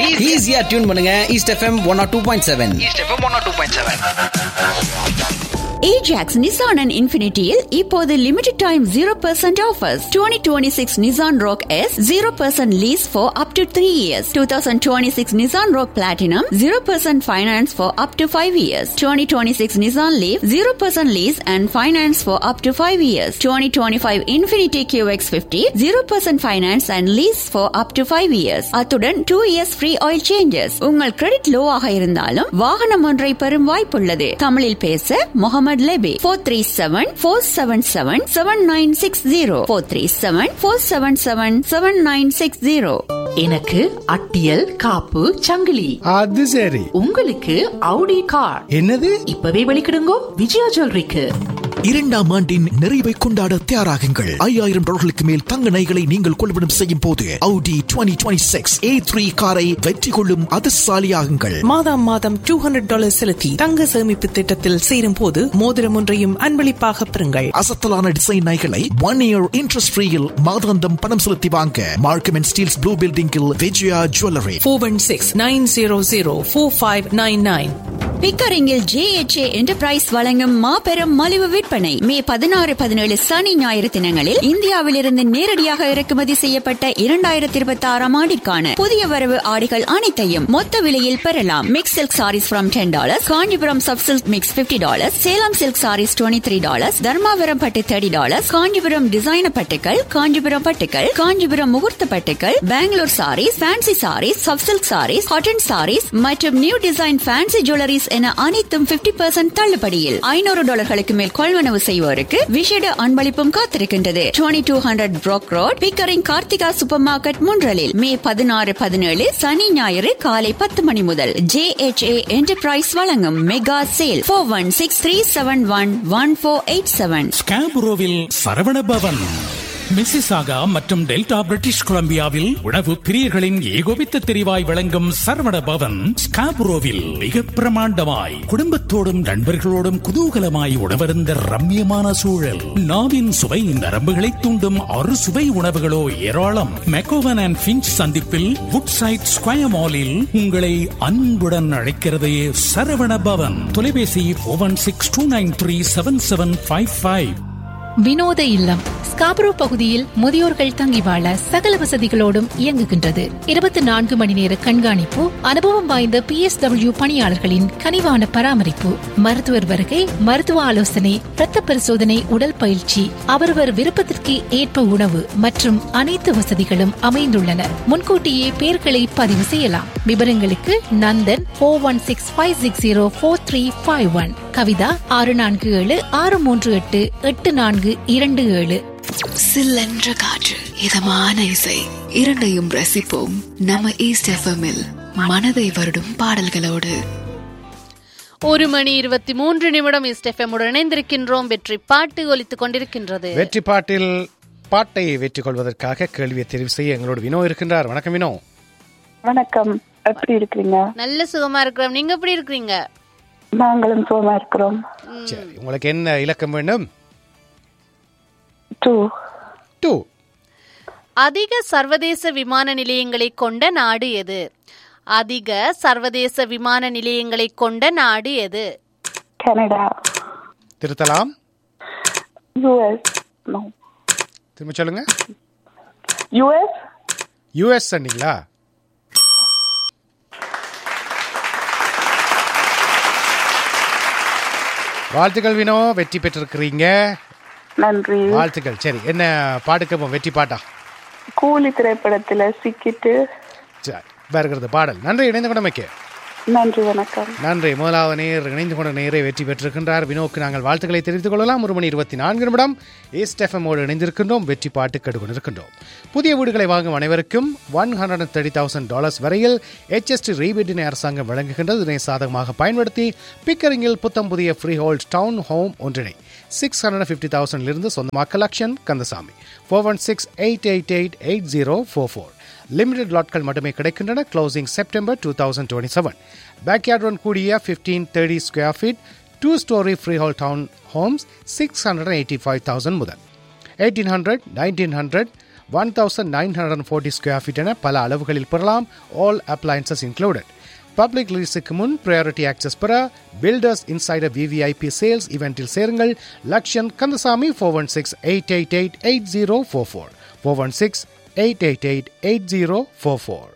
ஈஸியா டியூன் பண்ணுங்க East FM one or two point seven East FM one or two point seven Ajax Nissan and இன்ஃபினிட்டியில் இப்போது limited time zero percent offers twenty twenty six Nissan Rogue S zero percent lease for up to three years two thousand twenty six Nissan Rogue platinum zero percent finance for up to five years twenty twenty six Nissan Leaf zero percent lease and finance for up to five years twenty twenty five Infiniti Q X fifty zero percent finance and lease for up to five years அத்துடன் two years free oil changes உங்கள் credit low ஆக இருந்தாலும் வாகனம் ஒன்றை பெறும் வாய்ப்புள்ளது தமிழில் பேச Mohammed Lebbe four three seven four seven seven seven nine six zero four three seven four seven seven seven nine six zero எனக்கு அட்டியல் காப்பு சங்கிலி அது சரி உங்களுக்கு அவுடி கார் என்னது இப்பவே வெளிக்கிடுங்கோ விஜயா ஜுவல்லரிக்கு இரண்டாம் ஆண்டின் நிறைவை கொண்டாட தயாராகுங்கள் ஐயாயிரம் டாலர்களுக்கு மேல் தங்க நகைகளை நீங்கள் கொள்வனம் செய்யும் போது Audi 2026 A3 காரை வெற்றி கொள்ளும் அதிர்ஷ்டசாலியாகுங்கள் மாதம் மாதம் டூ ஹண்ட்ரட் டாலர் செலுத்தி தங்க சேமிப்பு திட்டத்தில் சேரும் போது மோதிரம் ஒன்றையும் அன்பளிப்பாக பெறுங்கள் அசத்தலான டிசைன் நகைகளை ஒன் இயர் இன்ட்ரெஸ்ட் ஃப்ரீயில் மாதாந்தம் பணம் செலுத்தி வாங்க மார்க்கம் அண்ட் ஸ்டீல்ஸ் ப்ளூ பில்டிங்கில் Vijaya jewellery four one six nine zero zero four five nine nine பிக்கரிங்கில் ஜேஎச்ஏ என்டர்பிரைஸ் வழங்கும் மாபெரும் மலிவு விற்பனை மே பதினாறு பதினேழு சனி ஞாயிறு தினங்களில் இந்தியாவிலிருந்து நேரடியாக இறக்குமதி செய்யப்பட்ட இரண்டாயிரத்தி இருபத்தி ஆறாம் ஆண்டிற்கான புதிய வரவு ஆடைகள் அனைத்தையும் மொத்த விலையில் பெறலாம் mix silk saris from ten dollars Kanchipuram sub silk mix fifty dollars Salem silk saris twenty three dollars Dharmapuram பட்டு தேர்ட்டி டாலர்ஸ் காஞ்சிபுரம் டிசைனர் பட்டுக்கள் காஞ்சிபுரம் பட்டுக்கள் காஞ்சிபுரம் முகூர்த்த பட்டுக்கள் Bangalore saris fancy saris sub silk saris cotton saris மற்றும் நியூ டிசைன் ஃபேன்சி ஜுவல்லரிஸ் என அனைத்தும் 50% பர்சன்ட் தள்ளுபடியில் ஐநூறு டாலர்களுக்கு மேல் கொள்வனவு செய்வோருக்கு விசேட அன்பளிப்பும் காத்திருக்கின்றது twenty two hundred Brock road Pickering Karthika super market முன்றலில் மே பதினாறு பதினேழு சனி ஞாயிறு காலை பத்து மணி முதல் ஜே எச் ஏ என்டர்பிரைஸ் வழங்கும் mega sale four one six three seven one one four eight seven ஸ்காபுரோவில் சரவண பவன் மிசிசாகா மற்றும் டெல்டா பிரிட்டிஷ் கொலம்பியாவில் உணவு பிரியர்களின் ஏகோபித்த தெரிவாய் வழங்கும் சரவண பவன் ஸ்காபுரோவில் மிக பிரமாண்டமாய் குடும்பத்தோடும் நண்பர்களோடும் குதூகலமாய் உணவருந்த ரம்மியமான சூழல் நாவின் சுவை நரம்புகளை தூண்டும் அறு சுவை உணவுகளோ ஏராளம் மெக்கோவன் அண்ட் பிஞ்ச் சந்திப்பில் வுட் சைட் ஸ்கொயர் மாலில் உங்களை அன்புடன் அழைக்கிறது சரவண பவன் தொலைபேசி one six two nine three seven seven five five வினோத இல்லம் ஸ்காப்ரோ பகுதியில் முதியோர்கள் தங்கி வாழ சகல வசதிகளோடும் இயங்குகின்றது இருபத்தி நான்கு மணி நேர கண்காணிப்பு அனுபவம் வாய்ந்த பி எஸ் டபிள்யூ பணியாளர்களின் கனிவான பராமரிப்பு மருத்துவர் வருகை மருத்துவ ஆலோசனை இரத்த பரிசோதனை உடல் பயிற்சி அவரவர் விருப்பத்திற்கு ஏற்ப உணவு மற்றும் அனைத்து வசதிகளும் அமைந்துள்ளன முன்கூட்டியே பெயர்களை பதிவு செய்யலாம் விவரங்களுக்கு Nandan four one six five six zero four three five one Kavitha ஆறு நான்கு ஏழு ஆறு மூன்று எட்டு எட்டு நான்கு இரண்டு ஏழு சில்லென்ற காற்று இதமான இசை இரண்டையும் ரசிப்போம் நம்ம ஈஸ்ட் எஃப்எம்மில் மனதை வருடும் பாடல்களோடு ஒரு மணி இருபத்தி மூன்று நிமிடம் இஸ்டெஃபமுடன் இணைந்திருக்கின்றோம் வெற்றி பாட்டு ஒலித்துக் கொண்டிருக்கின்றது வெற்றி பாட்டில் பாட்டை வெற்றி கொள்வதற்காக கேள்வியை தெரிவு செய்ய எங்களோட வினோ இருக்கின்றார் வணக்கம் வினோ வணக்கம் எப்படி இருக்கிறீங்க நல்ல சுகமா இருக்கிறோம் நீங்க எப்படி இருக்கிறீங்க நாங்களும் சுகமா இருக்கிறோம் சரி உங்களுக்கு என்ன இலக்கம் வேண்டும் டூ டூ அதிக சர்வதேச விமான நிலையங்களை கொண்ட நாடு எது அதிக சர்வதேச விமான நிலையங்களை கொண்ட நாடு எது கனடா திருத்தலாம் யுஎஸ் நோ திரும்ப சொல்லுங்க யுஎஸ் யுஎஸ் சொன்னீங்களா வாழ்த்துக்கள் வினோ வெற்றி பெற்றிருக்கிறீங்க நன்றி வாழ்த்துக்கள் சரி என்ன பாடுக்கு வெற்றி பாட்டா கூலி திரைப்படத்துல சிக்கிட்டு சரி வருகிறது பாடல் நன்றி இணைந்து கொண்டமைக்கு நன்றி வணக்கம் நன்றி முதலாவது நேர் இணைந்து கொண்ட நேரை வெற்றி பெற்றிருக்கின்றார் வினோக்கு நாங்கள் வாழ்த்துக்களை தெரிவித்துக் கொள்ளலாம் ஒரு மணி இருபத்தி நான்கு நிமிடம் ஈஸ்ட் எஃப்எம்மோடு இணைந்திருக்கின்றோம் வெற்றி பாட்டு கெடுக்கொண்டிருக்கின்றோம் புதிய வீடுகளை வாங்கும் அனைவருக்கும் one hundred and thirty thousand dollars வரையில் ஹெச்எஸ்டி ரீபீட்டினை அரசாங்கம் வழங்குகின்றது இதனை சாதகமாக பயன்படுத்தி பிக்கரிங்கில் புத்தம் புதிய ஃப்ரீ ஹோல்ட் டவுன் ஹோம் ஒன்றினை சிக்ஸ் ஹண்ட்ரட் ஃபிஃப்டி தௌசண்ட்லிருந்து சொந்தமாக்க Lakshan Kandasamy four one six eight eight eight eight zero four four limited லாட்கள் மட்டுமே கிடைக்கின்றன closing September two thousand twenty seven பேக்யார்டுடன் கூடிய fifteen thirty square feet two storey freehold town homes six hundred eighty five thousand முதல் eighteen hundred nineteen hundred one thousand nine hundred forty square feet என பல அளவுகளில் பெறலாம் all appliances included public ரிலீஸுக்கு முன் priority access பெற builders insider VVIP sales இவெண்டில் சேருங்கள் Lakshan Kandasamy four one six eight eight eight eight zero four four four one six eight eight eight eight zero four four